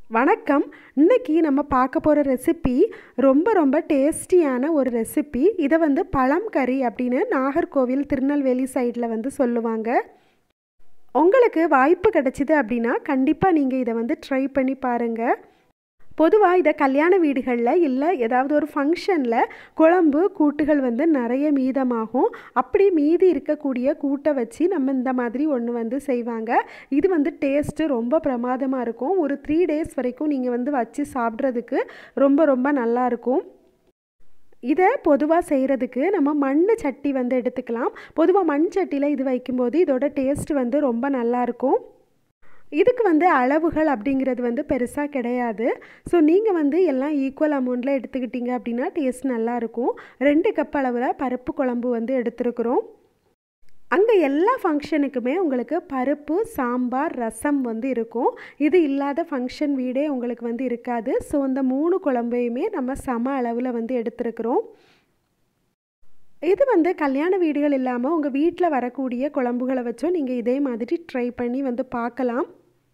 வணக்கம் இன்னைக்கு நம்ம பார்க்க போகிற ரெசிபி ரொம்ப ரொம்ப டேஸ்டியான ஒரு ரெசிபி இதை வந்து பழம் கறி அப்படின்னு நாகர்கோவில் திருநெல்வேலி சைடில் வந்து சொல்லுவாங்க உங்களுக்கு வாய்ப்பு கிடைச்சிது அப்படின்னா கண்டிப்பாக நீங்கள் இதை வந்து ட்ரை பண்ணி பாருங்கள் பொதுவாக இதை கல்யாண வீடுகளில் இல்லை ஏதாவது ஒரு ஃபங்க்ஷனில் குழம்பு கூட்டுகள் வந்து நிறைய மீதமாகும் அப்படி மீதி இருக்கக்கூடிய கூட்டை வச்சு நம்ம இந்த மாதிரி ஒன்று வந்து செய்வாங்க இது வந்து டேஸ்ட்டு ரொம்ப பிரமாதமாக இருக்கும் ஒரு த்ரீ டேஸ் வரைக்கும் நீங்கள் வந்து வச்சு சாப்பிட்றதுக்கு ரொம்ப ரொம்ப நல்லாயிருக்கும் இதை பொதுவாக செய்கிறதுக்கு நம்ம மண் சட்டி வந்து எடுத்துக்கலாம் பொதுவாக மண் சட்டியில் இது வைக்கும்போது இதோட டேஸ்ட் வந்து ரொம்ப நல்லாயிருக்கும் இதுக்கு வந்து அளவுகள் அப்படிங்கிறது வந்து பெருசாக கிடையாது ஸோ நீங்கள் வந்து எல்லாம் ஈக்குவல் அமௌண்ட்டில் எடுத்துக்கிட்டீங்க அப்படின்னா டேஸ்ட் நல்லாயிருக்கும் ரெண்டு கப் அளவில் பருப்பு குழம்பு வந்து எடுத்துருக்குறோம் அங்கே எல்லா ஃபங்க்ஷனுக்குமே உங்களுக்கு பருப்பு சாம்பார் ரசம் வந்து இருக்கும் இது இல்லாத ஃபங்க்ஷன் வீடே உங்களுக்கு வந்து இருக்காது ஸோ இந்த மூணு குழம்பையுமே நம்ம சம அளவில் வந்து எடுத்துருக்குறோம் இது வந்து கல்யாண வீடுகள் இல்லாமல் உங்கள் வீட்டில் வரக்கூடிய குழம்புகளை வச்சும் நீங்கள் இதே மாதிரி ட்ரை பண்ணி வந்து பார்க்கலாம்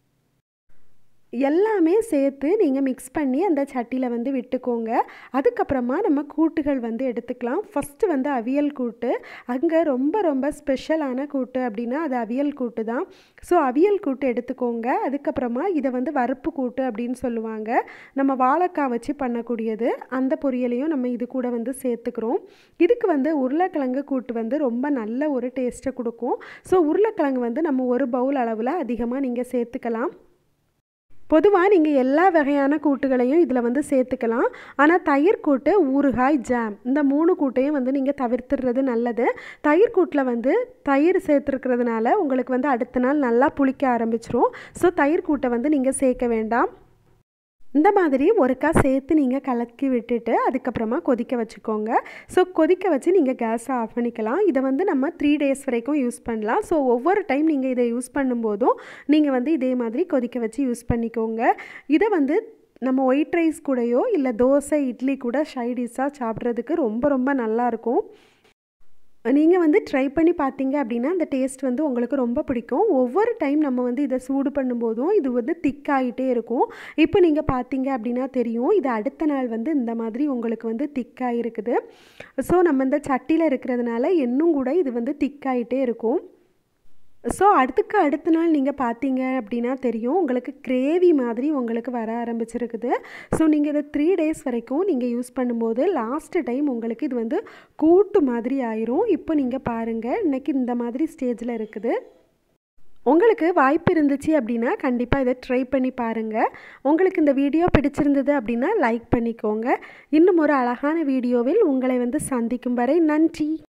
எல்லாமே சேர்த்து நீங்கள் மிக்ஸ் பண்ணி அந்த சட்டியில் வந்து விட்டுக்கோங்க அதுக்கப்புறமா நம்ம கூட்டுகள் வந்து எடுத்துக்கலாம் ஃபஸ்ட்டு வந்து அவியல் கூட்டு அங்கே ரொம்ப ரொம்ப ஸ்பெஷலான கூட்டு அப்படின்னா அது அவியல் கூட்டு தான் ஸோ அவியல் கூட்டு எடுத்துக்கோங்க அதுக்கப்புறமா இதை வந்து வறுப்பு கூட்டு அப்படின்னு சொல்லுவாங்க நம்ம வாழைக்காய் வச்சு பண்ணக்கூடியது அந்த பொரியலையும் நம்ம இது கூட வந்து சேர்த்துக்கிறோம் இதுக்கு வந்து உருளைக்கிழங்கு கூட்டு வந்து ரொம்ப நல்ல ஒரு டேஸ்ட்டை கொடுக்கும் ஸோ உருளைக்கிழங்கு வந்து நம்ம ஒரு பவுல் அளவில் அதிகமாக நீங்கள் சேர்த்துக்கலாம் பொதுவாக நீங்கள் எல்லா வகையான கூட்டுகளையும் இதில் வந்து சேர்த்துக்கலாம் ஆனால் தயிர் கூட்டு ஊறுகாய் ஜாம் இந்த மூணு கூட்டையும் வந்து நீங்கள் தவிர்த்துடுறது நல்லது தயிர் கூட்டில் வந்து தயிர் சேர்த்துருக்கிறதுனால உங்களுக்கு வந்து அடுத்த நாள் நல்லா புளிக்க ஆரம்பிச்சிரும் ஸோ தயிர் கூட்டை வந்து நீங்கள் சேர்க்க வேண்டாம் இந்த மாதிரி ஒருக்கா சேர்த்து நீங்கள் கலக்கி விட்டுட்டு அதுக்கப்புறமா கொதிக்க வச்சுக்கோங்க ஸோ கொதிக்க வச்சு நீங்கள் கேஸை ஆஃப் பண்ணிக்கலாம் இதை வந்து நம்ம த்ரீ டேஸ் வரைக்கும் யூஸ் பண்ணலாம் ஸோ ஒவ்வொரு டைம் நீங்கள் இதை யூஸ் பண்ணும்போதும் நீங்கள் வந்து இதே மாதிரி கொதிக்க வச்சு யூஸ் பண்ணிக்கோங்க இதை வந்து நம்ம ஒயிட் ரைஸ் கூடயோ இல்லை தோசை இட்லி கூட ஷைடிஷாக சாப்பிட்றதுக்கு ரொம்ப ரொம்ப நல்லாயிருக்கும் நீங்கள் வந்து ட்ரை பண்ணி பார்த்தீங்க அப்படின்னா அந்த டேஸ்ட் வந்து உங்களுக்கு ரொம்ப பிடிக்கும் ஒவ்வொரு டைம் நம்ம வந்து இதை சூடு பண்ணும்போதும் இது வந்து திக்காகிட்டே இருக்கும் இப்போ நீங்கள் பார்த்தீங்க அப்படின்னா தெரியும் இது அடுத்த நாள் வந்து இந்த மாதிரி உங்களுக்கு வந்து திக்காக இருக்குது ஸோ நம்ம இந்த சட்டியில் இருக்கிறதுனால இன்னும் கூட இது வந்து திக்காகிட்டே இருக்கும் ஸோ அடுத்துக்கு அடுத்த நாள் நீங்கள் பார்த்தீங்க அப்படின்னா தெரியும் உங்களுக்கு கிரேவி மாதிரி உங்களுக்கு வர ஆரம்பிச்சிருக்குது ஸோ நீங்கள் இதை த்ரீ டேஸ் வரைக்கும் நீங்கள் யூஸ் பண்ணும்போது லாஸ்ட்டு டைம் உங்களுக்கு இது வந்து கூட்டு மாதிரி ஆயிரும் இப்போ நீங்கள் பாருங்கள் இன்றைக்கி இந்த மாதிரி ஸ்டேஜில் இருக்குது உங்களுக்கு வாய்ப்பு இருந்துச்சு அப்படின்னா கண்டிப்பாக இதை ட்ரை பண்ணி பாருங்கள் உங்களுக்கு இந்த வீடியோ பிடிச்சிருந்தது அப்படின்னா லைக் பண்ணிக்கோங்க இன்னும் ஒரு அழகான வீடியோவில் உங்களை வந்து சந்திக்கும் வரை நன்றி